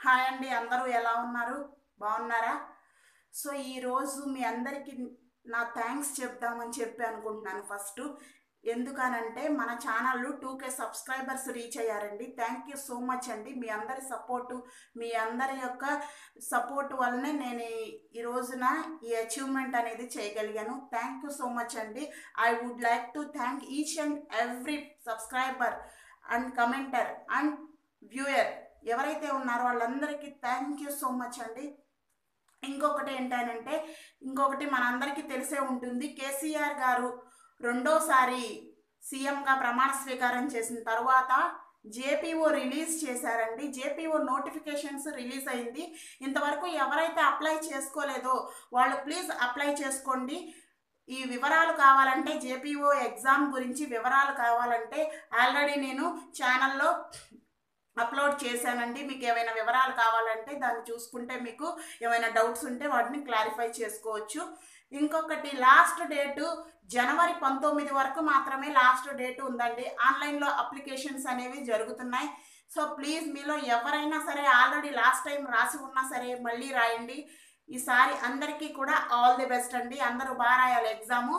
hi అండి అందరూ ఎలా ఉన్నారు బాగున్నారా సో ఈరోజు మీ అందరికీ నా థ్యాంక్స్ చెప్దామని చెప్పి అనుకుంటున్నాను ఫస్ట్ ఎందుకనంటే మన channel two K subscribers reach అయ్యారండి థ్యాంక్ యూ సో మచ్ అండి మీ అందరి సపోర్టు మీ అందరి యొక్క సపోర్ట్ వల్లనే నేను ఈ- ఈ రోజున ఈ అచీవ్మెంట్ అనేది చేయగలిగాను థ్యాంక్ యూ సో మచ్ అండి I would like to thank each and every subscriber and commenter and viewer ఎవరైతే ఉన్నారో వాళ్ళందరికీ థ్యాంక్ యూ సో మచ్ అండి ఇంకొకటి ఏంటంటే ఇంకొకటి మనందరికీ తెలిసే ఉంటుంది కేసీఆర్ గారు రెండోసారి సీఎంగా ప్రమాణ స్వీకారం చేసిన తర్వాత జేపీఓ రిలీజ్ చేశారండి జేపీఓ నోటిఫికేషన్స్ రిలీజ్ అయింది ఇంతవరకు ఎవరైతే అప్లై చేసుకోలేదో వాళ్ళు ప్లీజ్ అప్లై చేసుకోండి ఈ వివరాలు కావాలంటే జేపీఓ ఎగ్జామ్ గురించి వివరాలు కావాలంటే ఆల్రెడీ నేను ఛానల్లో అప్లోడ్ చేశానండి మీకు ఏమైనా వివరాలు కావాలంటే దాన్ని చూసుకుంటే మీకు ఏమైనా డౌట్స్ ఉంటే వాటిని క్లారిఫై చేసుకోవచ్చు ఇంకొకటి లాస్ట్ డేటు జనవరి పంతొమ్మిది వరకు మాత్రమే లాస్ట్ డేట్ ఉందండి ఆన్లైన్లో అప్లికేషన్స్ అనేవి జరుగుతున్నాయి సో ప్లీజ్ మీలో ఎవరైనా సరే ఆల్రెడీ లాస్ట్ టైం రాసి ఉన్నా సరే మళ్ళీ రాయండి ఈసారి అందరికీ కూడా ఆల్ ది బెస్ట్ అండి అందరూ బాగా రాయాలి ఎగ్జాము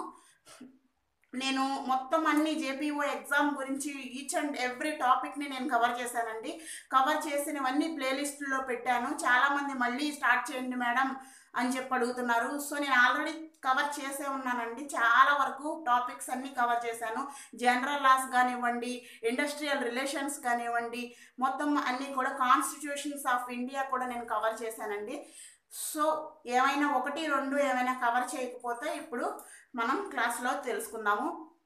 నేను మొత్తం అన్ని జేపీఓ ఎగ్జామ్ గురించి ఈచ్ అండ్ ఎవ్రీ టాపిక్ని నేను కవర్ చేశానండి కవర్ చేసినవన్నీ ప్లేలిస్టులో పెట్టాను చాలామంది మళ్ళీ స్టార్ట్ చేయండి మేడం అని చెప్పి అడుగుతున్నారు సో నేను ఆల్రెడీ కవర్ చేసే ఉన్నానండి చాలా వరకు టాపిక్స్ అన్నీ కవర్ చేశాను జనరల్ లాస్ కానివ్వండి ఇండస్ట్రియల్ రిలేషన్స్ కానివ్వండి మొత్తం అన్నీ కూడా కాన్స్టిట్యూషన్స్ ఆఫ్ ఇండియా కూడా నేను కవర్ చేశానండి సో ఏమైనా ఒకటి రెండు ఏమైనా కవర్ చేయకపోతే ఇప్పుడు మనం క్లాస్లో తెలుసుకుందాము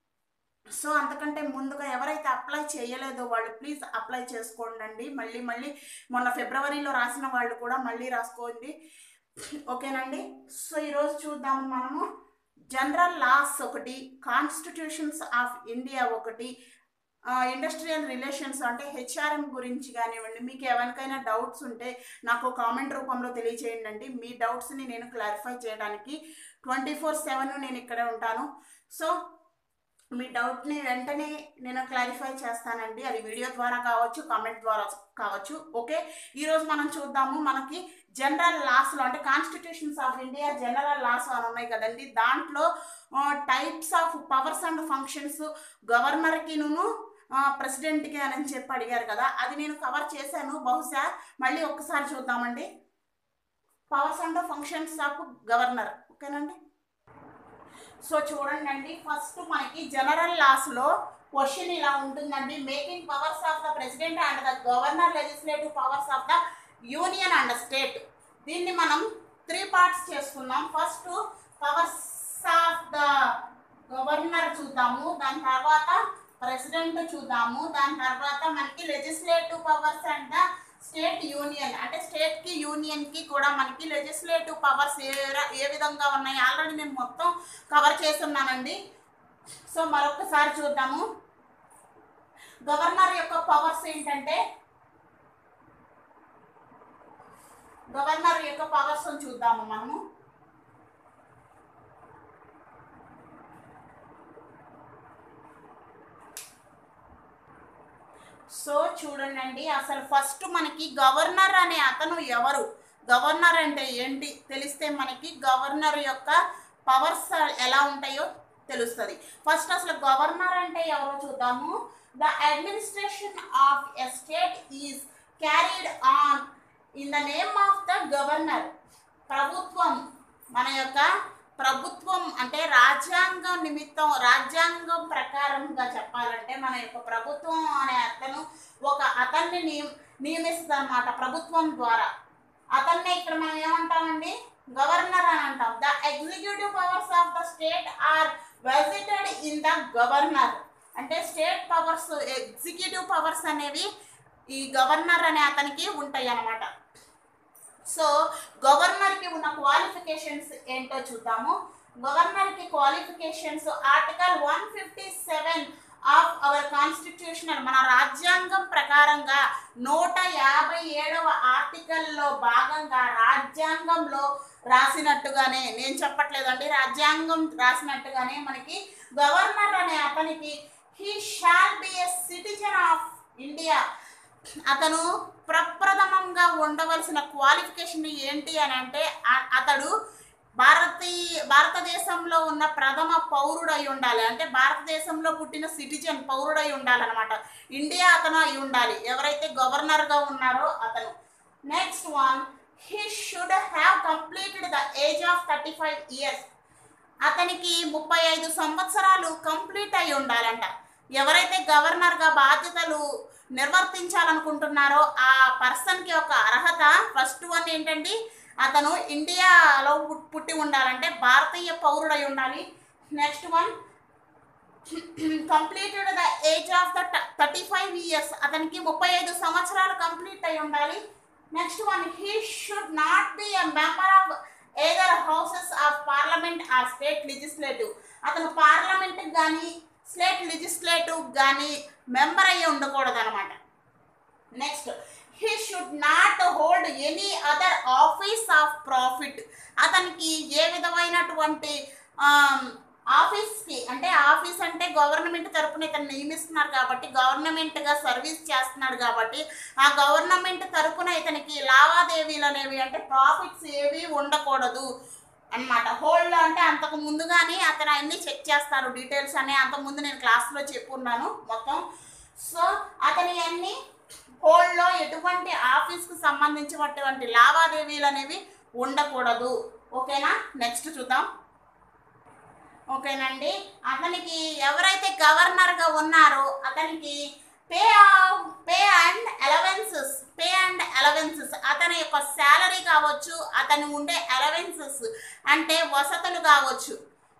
సో అంతకంటే ముందుగా ఎవరైతే అప్లై చేయలేదో వాళ్ళు ప్లీజ్ అప్లై చేసుకోండి మళ్ళీ మళ్ళీ మొన్న ఫిబ్రవరిలో రాసిన వాళ్ళు కూడా మళ్ళీ రాసుకోండి ఓకేనండి సో ఈరోజు చూద్దాము మనము జనరల్ లాస్ ఒకటి కాన్స్టిట్యూషన్స్ ఆఫ్ ఇండియా ఒకటి ఇండస్ట్రియల్ రిలేషన్స్ అంటే హెచ్ఆర్ఎం గురించి కానివ్వండి మీకు ఎవరికైనా డౌట్స్ ఉంటే నాకు కామెంట్ రూపంలో తెలియచేయండి అండి మీ డౌట్స్ని నేను క్లారిఫై చేయడానికి ట్వంటీ ఫోర్ సెవెన్ నేను ఇక్కడే ఉంటాను సో మీ డౌట్ని వెంటనే నేను క్లారిఫై చేస్తానండి అది వీడియో ద్వారా కావచ్చు కామెంట్ ద్వారా కావచ్చు ఓకే ఈరోజు మనం చూద్దాము మనకి జనరల్ లాస్లో అంటే constitutions of India general laws అని ఉన్నాయి కదండి దాంట్లో types of powers and functions గవర్నర్కిను ప్రెసిడెంట్కి అని చెప్పి అడిగారు కదా అది నేను కవర్ చేశాను బహుశా మళ్ళీ ఒక్కసారి చూద్దామండి powers and functions of governor ఓకేనండి సో చూడండి అండి ఫస్ట్ మనకి జనరల్ లాస్లో క్వశ్చన్ ఇలా ఉంటుందండి making powers of the president and the governor legislative powers of the union and state దీన్ని మనం త్రీ పార్ట్స్ చేసుకుందాం first powers of the governor చూద్దాము దాని తర్వాత ప్రెసిడెంట్ చూద్దాము దాని తర్వాత మనకి legislative powers and the state union అంటే స్టేట్ కి యూనియన్ కి కూడా మనకి లెజిస్లేటివ్ పవర్స్ ఏ ర- ఏ విధంగా ఉన్నాయి ఆల్రెడీ నేను మొత్తం కవర్ చేస్తున్నానండి సో మరొకసారి చూద్దాము గవర్నర్ యొక్క పవర్స్ ఏంటంటే గవర్నర్ యొక్క పవర్స్ చూద్దాము మనము సో చూడండి అసలు ఫస్ట్ మనకి గవర్నర్ అనే అతను ఎవరు గవర్నర్ అంటే ఏంటి తెలిస్తే మనకి గవర్నర్ యొక్క పవర్స్ ఎలా ఉంటాయో తెలుస్తుంది ఫస్ట్ అసలు గవర్నర్ అంటే ఎవరో చూద్దాము the administration of a state is carried on in the name of the governor ప్రభుత్వం మన యొక్క ప్రభుత్వం అంటే రాజ్యాంగం నిమిత్తం రాజ్యాంగం ప్రకారంగా చెప్పాలంటే మన యొక్క ప్రభుత్వం అనే అతను ఒక అతన్ని నియ నియమిస్తుంది అనమాట ప్రభుత్వం ద్వారా అతన్నే ఇక్కడ మనం ఏమంటామండి గవర్నర్ అని అంటాం the executive powers of the state are vested in the governor అంటే స్టేట్ పవర్స్ ఎగ్జిక్యూటివ్ పవర్స్ అనేవి ఈ గవర్నర్ అనే అతనికి ఉంటాయి అన్నమాట సో గవర్నర్కి ఉన్న క్వాలిఫికేషన్స్ ఏంటో చూద్దాము గవర్నర్కి qualifications article one fifty seven of our constitutional మన రాజ్యాంగం ప్రకారంగా నూట యాభై ఏడవ ఆర్టికల్లో భాగంగా రాజ్యాంగంలో రాసినట్టుగానే నేను చెప్పట్లేదండి రాజ్యాంగం రాసినట్టుగానే మనకి గవర్నర్ అనే అతనికి he shall be a citizen of India అతను ప్రప్రథమంగా గవర్నర్గా ఉండవలసిన క్వాలిఫికేషన్ ఏంటి అని అంటే ఆ- అతడు భారతీయ భారతదేశంలో ఉన్న ప్రథమ పౌరుడు అయి ఉండాలి అంటే భారతదేశంలో పుట్టిన సిటిజన్ పౌరుడై ఉండాలన్నమాట ఇండియా అతను అయి ఉండాలి ఎవరైతే గవర్నర్గా ఉన్నారో అతను next one he should have completed the age of thirty five years అతనికి ముప్పై ఐదు సంవత్సరాలు కంప్లీట్ అయి ఉండాలంట ఎవరైతే గవర్నర్గా బాధ్యతలు నిర్వర్తించాలనుకుంటున్నారో ఆ పర్సన్కి ఒక అర్హత ఫస్ట్ వన్ ఏంటంటే అతను ఇండియాలో పుట్- పుట్టి ఉండాలంటే భారతీయ పౌరుడై ఉండాలి next one completed the age of the thirty five years అతనికి ముప్పై ఐదు సంవత్సరాలు కంప్లీట్ అయి ఉండాలి next one he should not be a member of either houses of parliament or state legislative అతను పార్లమెంట్ కానీ స్టేట్ లెజిస్లేటివ్ కానీ మెంబర్ అయ్యి ఉండకూడదు అనమాట next he should not hold any other office of profit అతనికి ఏ విధమైనటువంటి ఆఫీస్కి అంటే ఆఫీస్ అంటే గవర్నమెంట్ తరపున ఇతను నియమిస్తున్నారు కాబట్టి గవర్నమెంట్గా సర్వీస్ చేస్తున్నాడు కాబట్టి ఆ గవర్నమెంట్ తరపున ఇతనికి లావాదేవీలు అనేవి అంటే ప్రాఫిట్స్ ఏవి ఉండకూడదు అన్నమాట హోల్డ్ అంటే అంతకు ముందుగానే అతను అన్ని చెక్ చేస్తారు డీటెయిల్స్ అనే అంతకు ముందు నేను క్లాస్లో చెప్పున్నాను మొత్తం సో అతని అన్ని హోల్డ్లో ఎటువంటి ఆఫీస్కి సంబంధించినటువంటి లావాదేవీలు అనేవి ఉండకూడదు ఓకేనా నెక్స్ట్ చూద్దాం ఓకేనండి అతనికి ఎవరైతే గవర్నర్గా ఉన్నారో అతనికి pay pay and allowances pay and allowances అతని యొక్క శాలరీ కావచ్చు అతను ఉండే అలవెన్సెస్ అంటే వసతులు కావచ్చు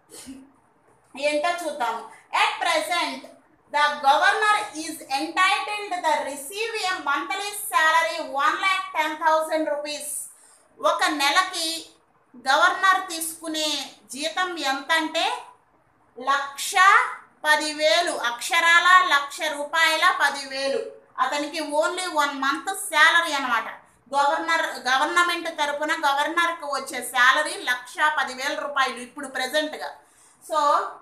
ఏంటో చూద్దాము at present the governor is entitled the receive a monthly salary one lakh ten thousand rupees ఒక నెలకి గవర్నర్ తీసుకునే జీతం ఎంత అంటే లక్ష పదివేలు అక్షరాల లక్ష రూపాయల పదివేలు అతనికి ఓన్లీ వన్ మంత్ శాలరీ అనమాట గవర్నర్ గవర్నమెంట్ తరపున గవర్నర్కి వచ్చే శాలరీ లక్ష పదివేల రూపాయలు ఇప్పుడు ప్రజెంట్గా so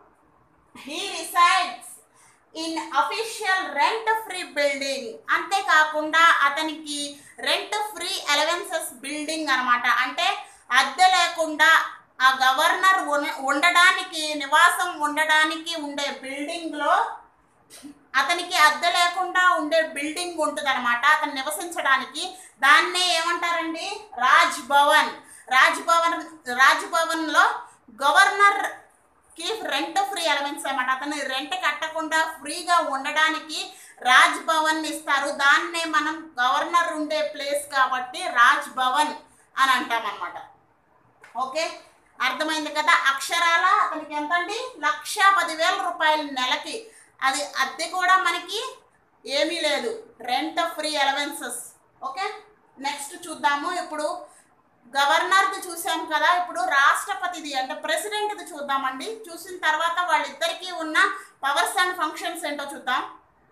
he resides in official rent free building అంతేకాకుండా అతనికి రెంట్ ఫ్రీ అలవెన్సెస్ బిల్డింగ్ అనమాట అంటే అద్దె లేకుండా ఆ గవర్నర్ ఉన- ఉండడానికి నివాసం ఉండడానికి ఉండే బిల్డింగ్లో అతనికి అద్దె లేకుండా ఉండే బిల్డింగ్ ఉంటుంది అనమాట అతను నివసించడానికి దాన్నే ఏమంటారండి రాజ్ భవన్ రాజ్ భవన్ రాజ్ భవన్లో గవర్నర్ కి రెంట్ ఫ్రీ అలవెన్స్ అనమాట అతను రెంట్ కట్టకుండా ఫ్రీగా ఉండడానికి రాజ్ భవన్ ఇస్తారు దాన్నే మనం గవర్నర్ ఉండే ప్లేస్ కాబట్టి రాజ్ భవన్ అని అంటాం అనమాట ఓకే అర్థమైంది కదా అక్షరాల అతనికి ఎంత అండి లక్ష పదివేల రూపాయలు నెలకి అది అద్దె కూడా మనకి ఏమీ లేదు rent free allowances okay next చూద్దాము ఇప్పుడు గవర్నర్ది చూసాం కదా ఇప్పుడు రాష్ట్రపతిది అంటే ప్రెసిడెంట్ది చూద్దామండి చూసిన తర్వాత వాళ్ళిద్దరికీ ఉన్న పవర్స్ అండ్ ఫంక్షన్స్ ఏంటో చూద్దాం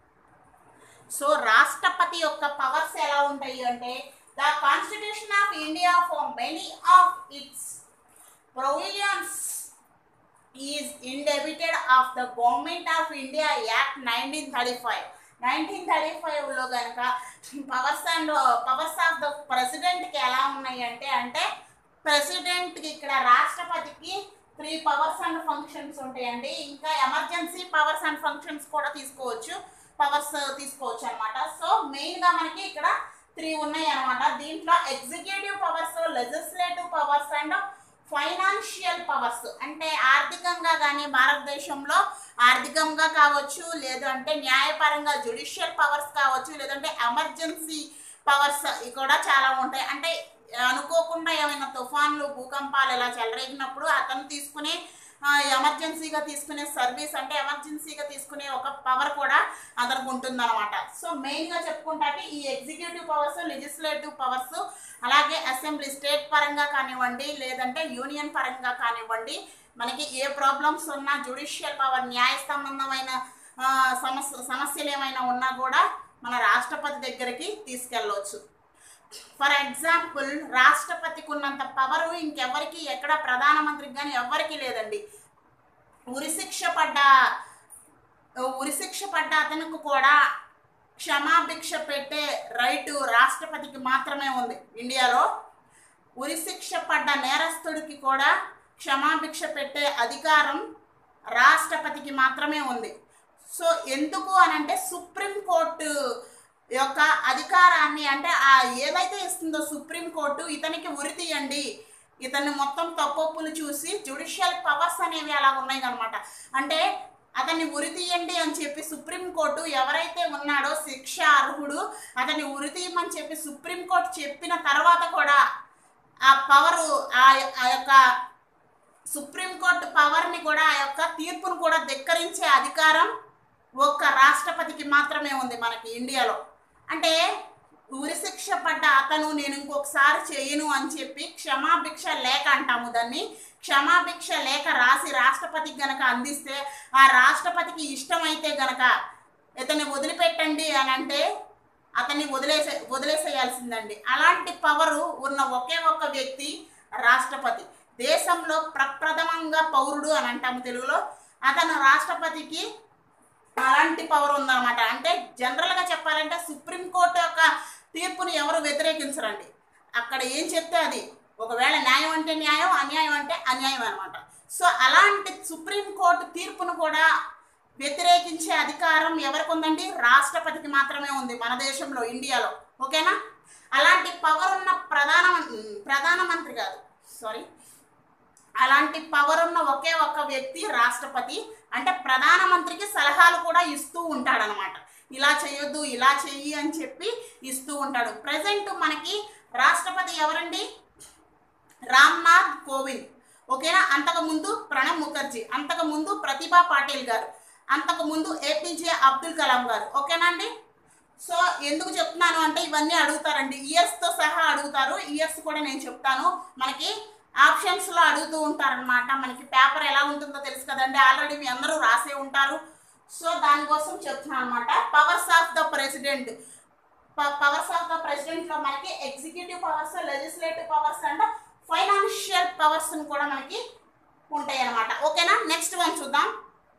సో రాష్ట్రపతి యొక్క పవర్స్ ఎలా ఉంటాయి అంటే the constitution of India for many of its provisions is indebted of the government of India act nineteen thirty five nineteen thirty ఫైవ్లో కనుక powers and powers of the ప్రెసిడెంట్కి ఎలా ఉన్నాయి అంటే అంటే ప్రెసిడెంట్కి ఇక్కడ రాష్ట్రపతికి త్రీ పవర్స్ అండ్ ఫంక్షన్స్ ఉంటాయండి ఇంకా ఎమర్జెన్సీ పవర్స్ అండ్ ఫంక్షన్స్ కూడా తీసుకోవచ్చు పవర్స్ తీసుకోవచ్చు అనమాట సో మెయిన్గా మనకి ఇక్కడ త్రీ ఉన్నాయి అనమాట దీంట్లో executive powers legislative powers and financial powers అంటే ఆర్థికంగా కానీ భారతదేశంలో ఆర్థికంగా కావచ్చు లేదంటే న్యాయపరంగా జుడిషియల్ పవర్స్ కావచ్చు లేదంటే ఎమర్జెన్సీ పవర్స్ కూడా చాలా ఉంటాయి అంటే అనుకోకుండా ఏమైనా తుఫాన్లు భూకంపాలు ఇలా చెలరేగినప్పుడు అతను తీసుకునే ఆ, ఎమర్జెన్సీగా తీసుకునే సర్వీస్ అంటే ఎమర్జెన్సీగా తీసుకునే ఒక పవర్ కూడా అతనికి ఉంటుందన్నమాట సో మెయిన్గా చెప్పుకుంటే ఈ ఎగ్జిక్యూటివ్ పవర్స్ లెజిస్లేటివ్ పవర్స్ అలాగే అసెంబ్లీ స్టేట్ పరంగా కానివ్వండి లేదంటే యూనియన్ పరంగా కానివ్వండి మనకి ఏ ప్రాబ్లమ్స్ ఉన్నా జుడిషియల్ పవర్ న్యాయ సంబంధమైన ఆ, సమస్య సమస్యలు ఏమైనా ఉన్నా కూడా మన రాష్ట్రపతి దగ్గరికి తీసుకెళ్ళవచ్చు ఫర్ ఎగ్జాంపుల్ రాష్ట్రపతికి ఉన్నంత పవర్ ఇంకెవరికి ఎక్కడ ప్రధానమంత్రికి కానీ ఎవరికి లేదండి ఉరిశిక్ష పడ్డ ఉరిశిక్ష పడ్డ అతనికి కూడా క్షమాభిక్ష పెట్టే రైటు రాష్ట్రపతికి మాత్రమే ఉంది ఇండియాలో ఉరిశిక్ష పడ్డ నేరస్తుడికి కూడా క్షమాభిక్ష పెట్టే అధికారం రాష్ట్రపతికి మాత్రమే ఉంది సో ఎందుకు అని అంటే సుప్రీంకోర్టు యొక్క అధికారాన్ని అంటే ఆ ఏదైతే ఇస్తుందో సుప్రీంకోర్టు ఇతనికి ఉరి తీయండి ఇతన్ని మొత్తం తప్పొప్పులు చూసి జ్యుడిషియల్ పవర్స్ అనేవి అలా ఉన్నాయి అనమాట అంటే అతన్ని ఉరి తీయండి అని చెప్పి సుప్రీంకోర్టు ఎవరైతే ఉన్నాడో శిక్ష అర్హుడు అతన్ని ఉరి తీయమని చెప్పి సుప్రీంకోర్టు చెప్పిన తర్వాత కూడా ఆ పవరు ఆ ఆ యొక్క సుప్రీంకోర్టు పవర్ని కూడా ఆ యొక్క తీర్పును కూడా ధిక్కరించే అధికారం ఒక్క రాష్ట్రపతికి మాత్రమే ఉంది మనకి ఇండియాలో అంటే ఉరిశిక్ష పడ్డ అతను నేను ఇంకొకసారి చేయను అని చెప్పి క్షమాభిక్ష లేఖ అంటాము దాన్ని క్షమాభిక్ష లేఖ రాసి రాష్ట్రపతికి గనక అందిస్తే ఆ రాష్ట్రపతికి ఇష్టమైతే గనక ఇతన్ని వదిలిపెట్టండి అని అంటే అతన్ని వదిలేసే వదిలేసేయాల్సిందండి అలాంటి పవరు ఉన్న ఒకే ఒక్క వ్యక్తి రాష్ట్రపతి దేశంలో ప్రప్రథమంగా పౌరుడు అని అంటాము తెలుగులో అతను రాష్ట్రపతికి అలాంటి పవర్ ఉందన్నమాట అంటే జనరల్గా చెప్పాలంటే సుప్రీంకోర్టు యొక్క తీర్పుని ఎవరు వ్యతిరేకించరండి అక్కడ ఏం చెప్తే అది ఒకవేళ న్యాయం అంటే న్యాయం అన్యాయం అంటే అన్యాయం అనమాట సో అలాంటి సుప్రీంకోర్టు తీర్పును కూడా వ్యతిరేకించే అధికారం ఎవరికి ఉందండి రాష్ట్రపతికి మాత్రమే ఉంది మన దేశంలో ఇండియాలో ఓకేనా అలాంటి పవర్ ఉన్న ప్రధాన ప్రధానమంత్రి కాదు సారీ అలాంటి పవర్ ఉన్న ఒకే ఒక్క వ్యక్తి రాష్ట్రపతి అంటే ప్రధానమంత్రికి సలహాలు కూడా ఇస్తూ ఉంటాడనమాట ఇలా చేయొద్దు ఇలా చెయ్యి అని చెప్పి ఇస్తూ ఉంటాడు ప్రజెంట్ మనకి రాష్ట్రపతి ఎవరండి రామ్నాథ్ కోవింద్ ఓకేనా అంతకుముందు ప్రణబ్ ముఖర్జీ అంతకుముందు ప్రతిభా పాటిల్ గారు అంతకుముందు ఏపీజే అబ్దుల్ కలాం గారు ఓకేనా అండి సో ఎందుకు చెప్తున్నాను అంటే ఇవన్నీ అడుగుతారండి ఇయర్స్తో సహా అడుగుతారు ఇయర్స్ కూడా నేను చెప్తాను మనకి ఆప్షన్స్లో అడుగుతూ ఉంటారనమాట మనకి పేపర్ ఎలా ఉంటుందో తెలుసు కదండి ఆల్రెడీ మీ అందరూ రాసే ఉంటారు సో దానికోసం చెప్తున్నాను అనమాట powers of the president powers of the ప్రెసిడెంట్లో మనకి executive powers legislative powers and financial powers కూడా మనకి ఉంటాయి అనమాట ఓకేనా నెక్స్ట్ వన్ చూద్దాం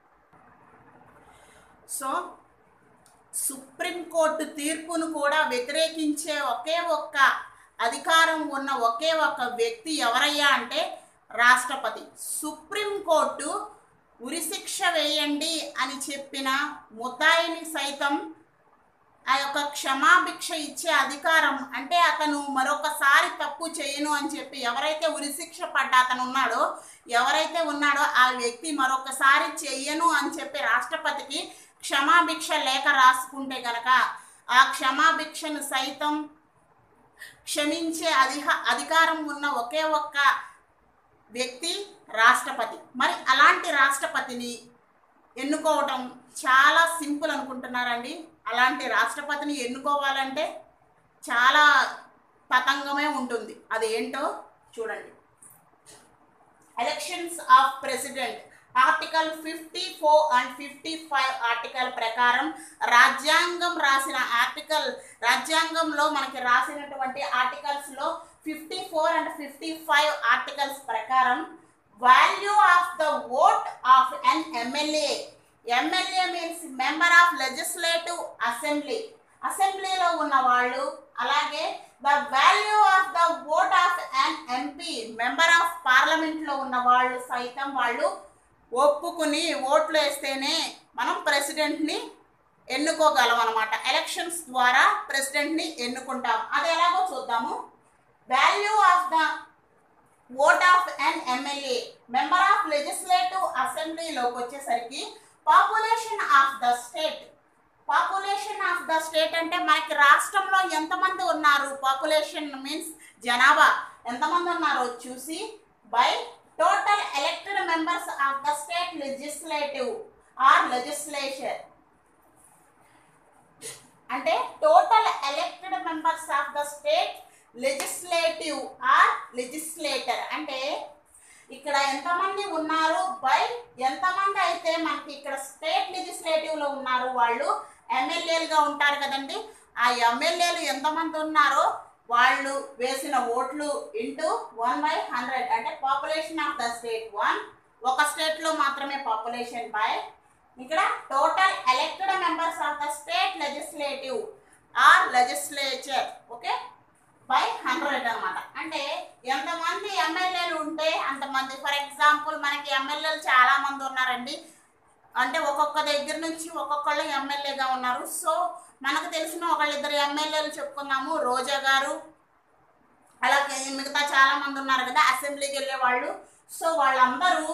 సో సుప్రీంకోర్టు తీర్పును కూడా వ్యతిరేకించే ఒకే ఒక్క అధికారం ఉన్న ఒకే ఒక్క వ్యక్తి ఎవరయ్యా అంటే రాష్ట్రపతి సుప్రీంకోర్టు ఉరిశిక్ష వేయండి అని చెప్పిన ముద్దాయిని సైతం ఆ యొక్క క్షమాభిక్ష ఇచ్చే అధికారం అంటే అతను మరొకసారి తప్పు చేయను అని చెప్పి ఎవరైతే ఉరిశిక్ష పడ్డ అతను ఉన్నాడో ఎవరైతే ఉన్నాడో ఆ వ్యక్తి మరొకసారి చెయ్యను అని చెప్పి రాష్ట్రపతికి క్షమాభిక్ష లేఖ రాసుకుంటే గనక ఆ క్షమాభిక్షను సైతం క్షమించే అధిహ అధికారం ఉన్న ఒకే ఒక్క వ్యక్తి రాష్ట్రపతి మరి అలాంటి రాష్ట్రపతిని ఎన్నుకోవటం చాలా సింపుల్ అనుకుంటున్నారండి అలాంటి రాష్ట్రపతిని ఎన్నుకోవాలంటే చాలా పతంగమే ఉంటుంది అది ఏంటో చూడండి elections of president article fifty four and fifty five article ప్రకారం రాజ్యాంగం రాసిన ఆర్టికల్ రాజ్యాంగంలో మనకి రాసినటువంటి ఆర్టికల్స్లో fifty four and fifty five articles ప్రకారం value of the vote of an MLA MLA means member of legislative assembly అసెంబ్లీలో ఉన్న వాళ్ళు అలాగే the value of the vote of an MP member of పార్లమెంట్లో ఉన్న వాళ్ళు సైతం వాళ్ళు ఒప్పుకుని ఓట్లు వేస్తేనే మనం ప్రెసిడెంట్ని ఎన్నుకోగలం అనమాట ఎలక్షన్స్ ద్వారా ప్రెసిడెంట్ని ఎన్నుకుంటాం అది ఎలాగో చూద్దాము value of the vote of an MLA member of legislative అసెంబ్లీలోకి వచ్చేసరికి population of the state population of the state అంటే మనకి రాష్ట్రంలో ఎంతమంది ఉన్నారు పాపులేషన్ మీన్స్ జనాభా ఎంతమంది ఉన్నారో చూసి by total elected members of the state legislative or legislation అంటే total elected members of the state legislative or legislator అంటే ఇక్కడ ఎంతమంది ఉన్నారు బై ఎంతమంది అయితే మనకి ఇక్కడ స్టేట్ లెజిస్లేటివ్లో ఉన్నారు వాళ్ళు ఎమ్మెల్యేలుగా ఉంటారు కదండి ఆ ఎమ్మెల్యేలు ఎంతమంది ఉన్నారో వాళ్ళు వేసిన ఓట్లు ఇంటూ వన్ బై హండ్రెడ్ అంటే population of the state one ఒక స్టేట్లో మాత్రమే పాపులేషన్ బై ఇక్కడ total elected members of the state legislative or legislature okay by hundred అనమాట అంటే ఎంతమంది ఎమ్మెల్యేలు ఉంటే అంతమంది ఫర్ ఎగ్జాంపుల్ మనకి ఎమ్మెల్యేలు చాలా మంది ఉన్నారండి అంటే ఒక్కొక్క దగ్గర నుంచి ఒక్కొక్కళ్ళు ఎమ్మెల్యేగా ఉన్నారు సో మనకు తెలిసిన ఒకళ్ళిద్దరు ఎమ్మెల్యేలు చెప్పుకున్నాము రోజా గారు అలాగే మిగతా చాలా మంది ఉన్నారు కదా అసెంబ్లీకి వెళ్ళే వాళ్ళు సో వాళ్ళందరూ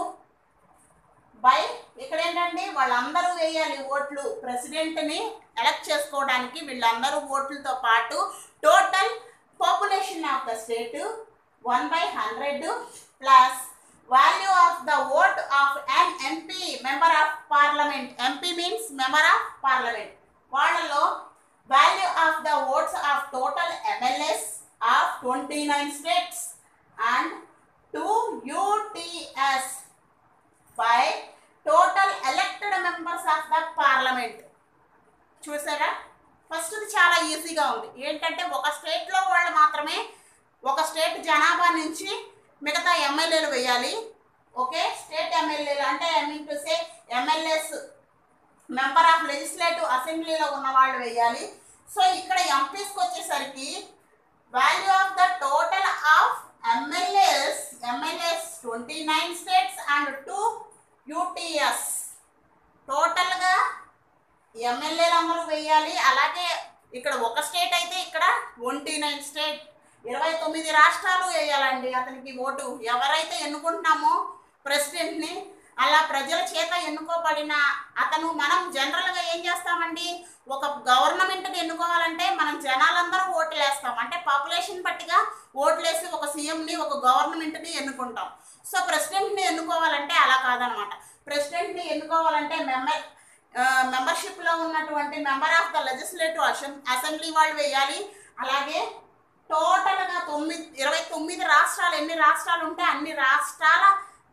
బై ఇక్కడ ఏంటంటే వాళ్ళందరూ వేయాలి ఓట్లు ప్రెసిడెంట్ని ఎలక్ట్ చేసుకోవడానికి వీళ్ళందరూ ఓట్లతో పాటు total population of the state one by hundred plus value of the vote of an MP member of parliament MP means member of parliament వాళ్ళలో value of the votes of total MLAs of twenty nine states and two UTs by total elected members of the parliament చూసారా first ఇది చాలా ఈజీగా ఉంది ఏంటంటే ఒక స్టేట్లో వాళ్ళు మాత్రమే ఒక స్టేట్ జనాభా నుంచి మిగతా ఎమ్మెల్యేలు వేయాలి ఓకే స్టేట్ ఎమ్మెల్యేలు అంటే I mean to say MLAs member of legislative అసెంబ్లీలో ఉన్న వాళ్ళు వేయాలి సో ఇక్కడ ఎంపీస్కి వచ్చేసరికి value of the total of MLAs MLAs twenty nine states and two UTs టోటల్గా ఎమ్మెల్యేలు అందరూ వేయాలి అలాగే ఇక్కడ ఒక స్టేట్ అయితే ఇక్కడ ట్వంటీ నైన్ స్టేట్ ఇరవై తొమ్మిది రాష్ట్రాలు వేయాలండి అతనికి ఓటు ఎవరైతే ఎన్నుకుంటున్నామో ప్రెసిడెంట్ని అలా ప్రజల చేత ఎన్నుకోబడిన అతను మనం జనరల్గా ఏం చేస్తామండి ఒక గవర్నమెంట్ని ఎన్నుకోవాలంటే మనం జనాలందరూ ఓట్లు వేస్తాం అంటే పాపులేషన్ బట్టిగా ఓట్లు వేసి ఒక సీఎంని ఒక గవర్నమెంట్ని ఎన్నుకుంటాం సో ప్రెసిడెంట్ని ఎన్నుకోవాలంటే అలా కాదనమాట ప్రెసిడెంట్ని ఎన్నుకోవాలంటే మెంబర్ మెంబర్షిప్లో ఉన్నటువంటి member of the legislative assembly వాళ్ళు వేయాలి అలాగే టోటల్గా తొమ్మిది ఇరవై తొమ్మిది రాష్ట్రాలు ఎన్ని రాష్ట్రాలు ఉంటే అన్ని రాష్ట్రాల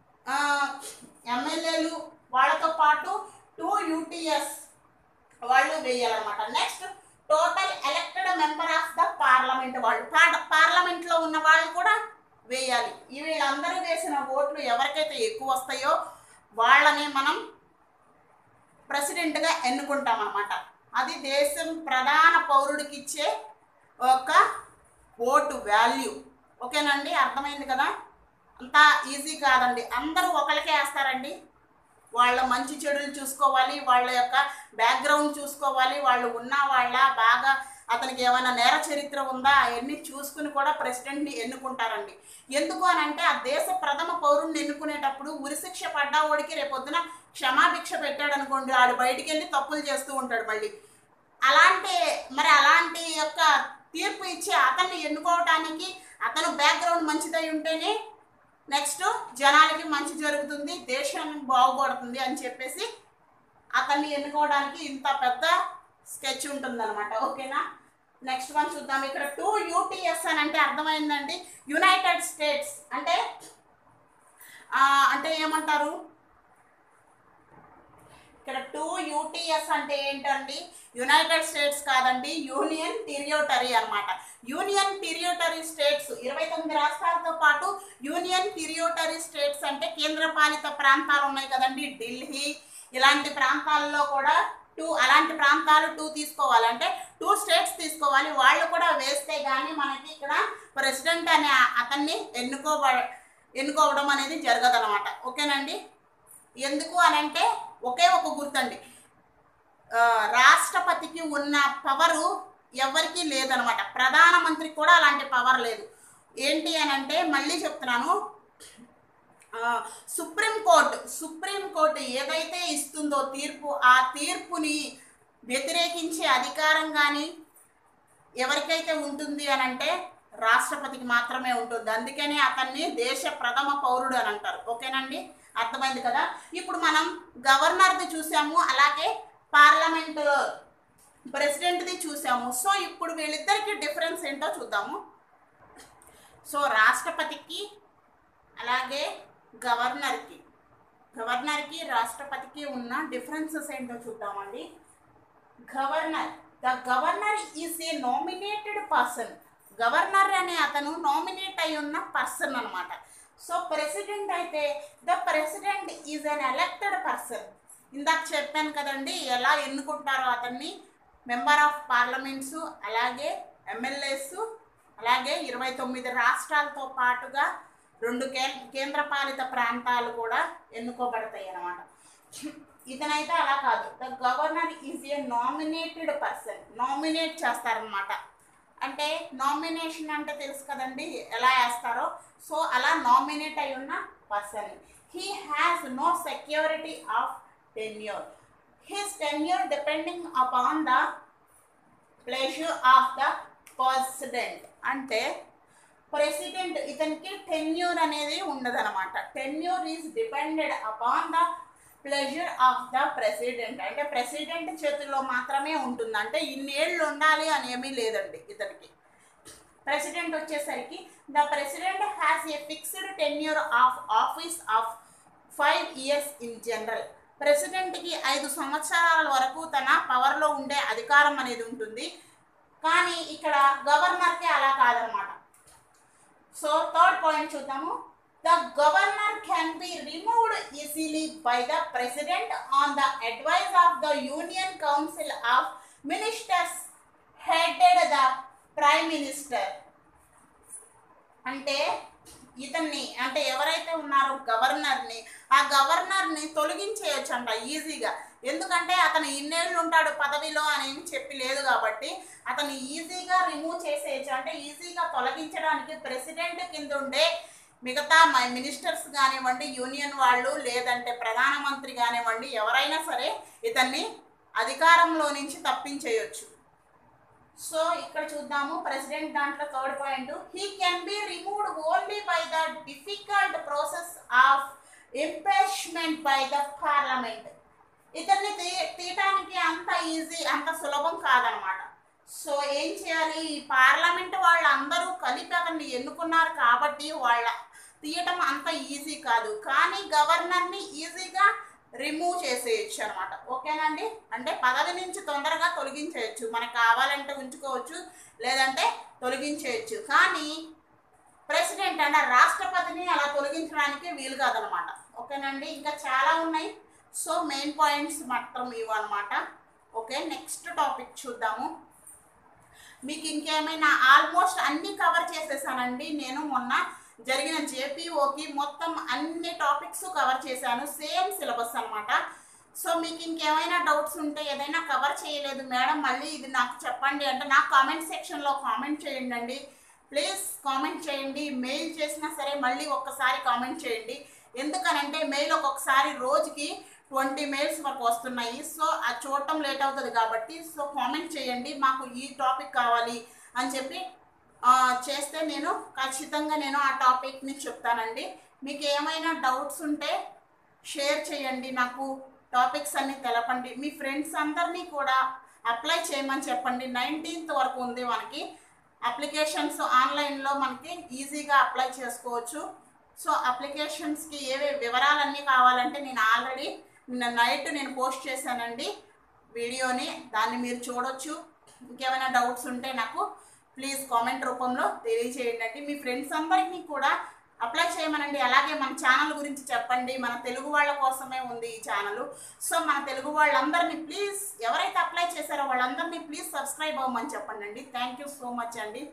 ఎమ్మెల్యేలు వాళ్ళతో పాటు టూ యూటీఎస్ వాళ్ళు వేయాలన్నమాట next total elected member of the parliament వాళ్ళు పార్లమెంట్లో ఉన్న వాళ్ళు కూడా వేయాలి ఈ వీళ్ళందరూ వేసిన ఓట్లు ఎవరికైతే ఎక్కువ వస్తాయో వాళ్ళని మనం ప్రెసిడెంట్గా ఎన్నుకుంటాం అనమాట అది దేశం ప్రధాన పౌరుడికి ఇచ్చే ఒక ఓటు వాల్యూ ఓకేనండి అర్థమైంది కదా అంత ఈజీ కాదండి అందరూ ఒకరికే వేస్తారండి వాళ్ళ మంచి చెడులు చూసుకోవాలి వాళ్ళ యొక్క బ్యాక్గ్రౌండ్ చూసుకోవాలి వాళ్ళు ఉన్న వాళ్ళ బాగా అతనికి ఏమైనా నేర చరిత్ర ఉందా అవన్నీ చూసుకుని కూడా ప్రెసిడెంట్ని ఎన్నుకుంటారండి ఎందుకు అని అంటే ఆ దేశ ప్రథమ పౌరుణ్ణి ఎన్నుకునేటప్పుడు ఉరిశిక్ష పడ్డావాడికి రేపొద్దున క్షమాభిక్ష పెట్టాడు అనుకోండి వాడు బయటికి వెళ్ళి తప్పులు చేస్తూ ఉంటాడు మళ్ళీ అలాంటి మరి అలాంటి యొక్క తీర్పు ఇచ్చి అతన్ని ఎన్నుకోవటానికి అతను బ్యాక్గ్రౌండ్ మంచిదై ఉంటేనే నెక్స్ట్ జనాలకి మంచి జరుగుతుంది దేశం బాగుపడుతుంది అని చెప్పేసి అతన్ని ఎన్నుకోవడానికి ఇంత పెద్ద స్కెచ్ ఉంటుందన్నమాట ఓకేనా నెక్స్ట్ వన్ చూద్దాం ఇక్కడ టూ యూటీఎస్ అని అంటే అర్థమైందండి యునైటెడ్ స్టేట్స్ అంటే ఆ, అంటే ఏమంటారు ఇక్కడ టూ యూటీఎస్ అంటే ఏంటండి యునైటెడ్ స్టేట్స్ కాదండి యూనియన్ టెరియోటరీ అన్నమాట యూనియన్ టెరియోటరీ స్టేట్స్ ఇరవై తొమ్మిది రాష్ట్రాలతో పాటు యూనియన్ టెరియోటరీ స్టేట్స్ అంటే కేంద్రపాలిత ప్రాంతాలు ఉన్నాయి కదండి ఢిల్లీ ఇలాంటి ప్రాంతాల్లో కూడా టూ అలాంటి ప్రాంతాలు టూ తీసుకోవాలి అంటే టూ స్టేట్స్ తీసుకోవాలి వాళ్ళు కూడా వేస్తే కానీ మనకి ఇక్కడ ప్రెసిడెంట్ అనే అతన్ని ఎన్నుకోబ ఎన్నుకోవడం అనేది జరగదనమాట ఓకేనండి ఎందుకు అని అంటే ఒకే ఒక గుర్తండి ఆ, రాష్ట్రపతికి ఉన్న పవరు ఎవరికీ లేదనమాట ప్రధానమంత్రికి కూడా అలాంటి పవర్ లేదు ఏంటి అని అంటే మళ్ళీ చెప్తున్నాను ఆ, సుప్రీంకోర్టు సుప్రీంకోర్టు ఏదైతే ఇస్తుందో తీర్పు ఆ తీర్పుని వ్యతిరేకించే అధికారం కానీ ఎవరికైతే ఉంటుంది అని అంటే రాష్ట్రపతికి మాత్రమే ఉంటుంది అందుకని అతన్ని దేశ ప్రథమ పౌరుడు అని అంటారు ఓకేనండి అర్థమైంది కదా ఇప్పుడు మనం గవర్నర్ది చూసాము అలాగే పార్లమెంట్ ప్రెసిడెంట్ది చూసాము సో ఇప్పుడు వీళ్ళిద్దరికి డిఫరెన్స్ ఏంటో చూద్దాము సో రాష్ట్రపతికి అలాగే గవర్నర్కి గవర్నర్కి రాష్ట్రపతికి ఉన్న డిఫరెన్సెస్ ఏంటో చూద్దామండి governor the governor is a nominated person governor అనే అతను నామినేట్ అయి ఉన్న పర్సన్ అనమాట సో ప్రెసిడెంట్ అయితే the president is an elected person ఇందాక చెప్పాను కదండి ఎలా ఎన్నుకుంటారో అతన్ని మెంబర్ ఆఫ్ పార్లమెంట్స్ అలాగే ఎమ్మెల్యేస్ అలాగే ఇరవై తొమ్మిది రాష్ట్రాలతో పాటుగా రెండు కే కేంద్రపాలిత ప్రాంతాలు కూడా ఎన్నుకోబడతాయి అన్నమాట ఇతనైతే అలా కాదు the governor is a nominated person nominate చేస్తారనమాట అంటే నామినేషన్ అంటే తెలుసు కదండి ఎలా వేస్తారో సో అలా నామినేట్ అయి ఉన్న person he has no security of tenure his tenure depending upon the pleasure of the president అంటే ప్రెసిడెంట్ ఇతనికి టెన్యూర్ అనేది ఉండదన్నమాట tenure is depended upon the pleasure of the president అంటే ప్రెసిడెంట్ చేతుల్లో మాత్రమే ఉంటుంది అంటే ఇన్నేళ్ళు ఉండాలి అని ఏమీ లేదండి ఇతనికి ప్రెసిడెంట్ వచ్చేసరికి the president has a fixed tenure of office of five years in general ప్రెసిడెంట్కి ఐదు సంవత్సరాల వరకు తన పవర్లో ఉండే అధికారం అనేది ఉంటుంది కానీ ఇక్కడ గవర్నర్కి అలా కాదనమాట సో థర్డ్ పాయింట్ చూద్దాము the governor can be removed easily by the president on the advise of the union council of ministers headed the prime minister అంటే ఇతన్ని అంటే ఎవరైతే ఉన్నారో గవర్నర్ని ఆ గవర్నర్ని తొలగించేయచ్చు అంట ఈజీగా ఎందుకంటే అతను ఇన్నేళ్ళు ఉంటాడు పదవిలో అని ఏమి చెప్పి లేదు కాబట్టి అతను ఈజీగా రిమూవ్ చేసేయచ్చు అంటే ఈజీగా తొలగించడానికి ప్రెసిడెంట్ కింద ఉండే మిగతా మై మినిస్టర్స్ కానివ్వండి యూనియన్ వాళ్ళు లేదంటే ప్రధానమంత్రి కానివ్వండి ఎవరైనా సరే ఇతన్ని అధికారంలో నుంచి తప్పించేయొచ్చు సో ఇక్కడ చూద్దాము ప్రెసిడెంట్ దాంట్లో third point he can be removed only by the difficult process of impeachment by the parliament ఇతన్ని తీ తీయటానికి అంత ఈజీ అంత సులభం కాదనమాట సో ఏం చేయాలి ఈ పార్లమెంట్ వాళ్ళందరూ కలిపి అతన్ని ఎన్నుకున్నారు కాబట్టి వాళ్ళ తీయటం అంత ఈజీ కాదు కానీ గవర్నర్ని ఈజీగా రిమూవ్ చేసేయచ్చు అనమాట ఓకేనండి అంటే పదవి నుంచి తొందరగా తొలగించేయచ్చు మనకు కావాలంటే ఉంచుకోవచ్చు లేదంటే తొలగించేయచ్చు కానీ ప్రెసిడెంట్ అంటే రాష్ట్రపతిని అలా తొలగించడానికి వీలు కాదనమాట ఓకేనండి ఇంకా చాలా ఉన్నాయి సో మెయిన్ పాయింట్స్ మాత్రం ఇవన్నమాట ఓకే నెక్స్ట్ టాపిక్ చూద్దాము మీకు ఇంకేమైనా ఆల్మోస్ట్ అన్ని కవర్ చేసేసానండి నేను మొన్న జరిగిన జేపీఓకి మొత్తం అన్ని టాపిక్స్ కవర్ చేశాను సేమ్ సిలబస్ అనమాట సో మీకు ఇంకేమైనా డౌట్స్ ఉంటే ఏదైనా కవర్ చేయలేదు మేడం మళ్ళీ ఇది నాకు చెప్పండి అంటే నాకు కామెంట్ సెక్షన్లో కామెంట్ చేయండి అండి ప్లీజ్ కామెంట్ చేయండి మెయిల్ చేసినా సరే మళ్ళీ ఒక్కసారి కామెంట్ చేయండి ఎందుకనంటే మెయిల్ ఒక్కొక్కసారి రోజుకి ట్వంటీ మెయిల్స్ వరకు వస్తున్నాయి సో అది చూడటం లేట్ అవుతుంది కాబట్టి సో కామెంట్ చేయండి మాకు ఈ టాపిక్ కావాలి అని చెప్పి ఆ, చేస్తే నేను ఖచ్చితంగా నేను ఆ టాపిక్ని చెప్తానండి మీకు ఏమైనా డౌట్స్ ఉంటే షేర్ చేయండి నాకు టాపిక్స్ అన్ని తెలపండి మీ ఫ్రెండ్స్ అందరినీ కూడా అప్లై చేయమని చెప్పండి నైన్టీన్త్ వరకు ఉంది మనకి అప్లికేషన్స్ ఆన్లైన్లో మనకి ఈజీగా అప్లై చేసుకోవచ్చు సో అప్లికేషన్స్కి ఏవే వివరాలన్నీ కావాలంటే నేను ఆల్రెడీ నిన్న నైట్ నేను పోస్ట్ చేశానండి వీడియోని దాన్ని మీరు చూడొచ్చు ఇంకేమైనా డౌట్స్ ఉంటే నాకు ప్లీజ్ కామెంట్ రూపంలో తెలియజేయండి అండి మీ ఫ్రెండ్స్ అందరికీ కూడా అప్లై చేయమనండి అలాగే మన ఛానల్ గురించి చెప్పండి మన తెలుగు వాళ్ళ కోసమే ఉంది ఈ ఛానల్ సో మన తెలుగు వాళ్ళందరినీ ప్లీజ్ ఎవరైతే అప్లై చేశారో వాళ్ళందరినీ ప్లీజ్ సబ్స్క్రైబ్ అవ్వమని చెప్పండి అండి థ్యాంక్ యూ సో మచ్ అండి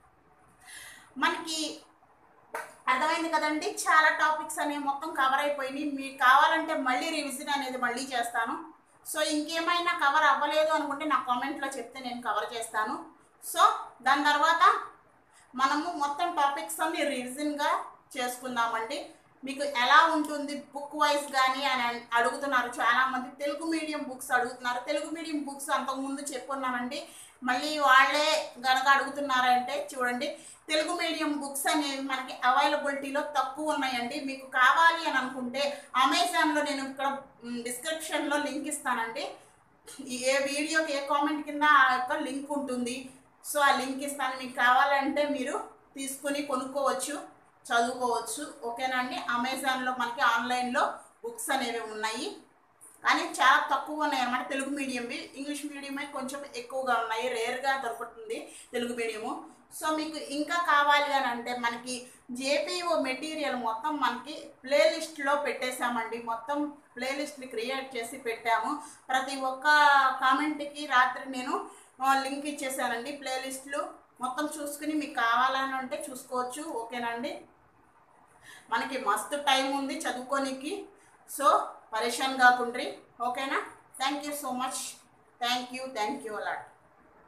మనకి అర్థమైంది కదండి చాలా టాపిక్స్ అనేవి మొత్తం కవర్ అయిపోయినాయి మీకు కావాలంటే మళ్ళీ రివిజన్ అనేది మళ్ళీ చేస్తాను సో ఇంకేమైనా కవర్ అవ్వలేదు అనుకుంటే నా కామెంట్లో చెప్తే నేను కవర్ చేస్తాను సో దాని తర్వాత మనము మొత్తం టాపిక్స్ అన్ని రివిజన్గా చేసుకుందామండి మీకు ఎలా ఉంటుంది బుక్ వైజ్ కానీ అని అన్- అడుగుతున్నారు చాలామంది తెలుగు మీడియం బుక్స్ అడుగుతున్నారు తెలుగు మీడియం బుక్స్ అంతకుముందు చెప్పున్నానండి మళ్ళీ వాళ్ళే గనక అడుగుతున్నారంటే చూడండి తెలుగు మీడియం బుక్స్ అనేవి మనకి అవైలబిలిటీలో తక్కువ ఉన్నాయండి మీకు కావాలి అని అనుకుంటే అమెజాన్లో నేను ఇక్కడ డిస్క్రిప్షన్లో లింక్ ఇస్తానండి ఈ- ఏ వీడియోకి ఏ కామెంట్ కింద ఆ యొక్క లింక్ ఉంటుంది సో ఆ లింక్ ఇస్తాను మీకు కావాలంటే మీరు తీసుకుని కొనుక్కోవచ్చు చదువుకోవచ్చు ఓకేనా అండి అమెజాన్లో మనకి ఆన్లైన్లో బుక్స్ అనేవి ఉన్నాయి కానీ చాలా తక్కువ ఉన్నాయి అన్నమాట తెలుగు మీడియంవి ఇంగ్లీష్ మీడియమే కొంచెం ఎక్కువగా ఉన్నాయి రేర్గా దొరుకుతుంది తెలుగు మీడియము సో మీకు ఇంకా కావాలి అని అంటే మనకి జేపీఓ మెటీరియల్ మొత్తం మనకి ప్లేలిస్ట్లో పెట్టేశామండి మొత్తం ప్లేలిస్ట్ని క్రియేట్ చేసి పెట్టాము ప్రతి ఒక్క కామెంట్కి రాత్రి నేను లింక్ ఇచ్చేసానండి ప్లేలిస్ట్లు మొత్తం చూసుకుని మీకు కావాలని అంటే చూసుకోవచ్చు ఓకేనండి మనకి మస్తు టైం ఉంది చదువుకోనికి సో పరేషాన్ కాకుండ్రి ఓకేనా thank you so much thank you thank you allot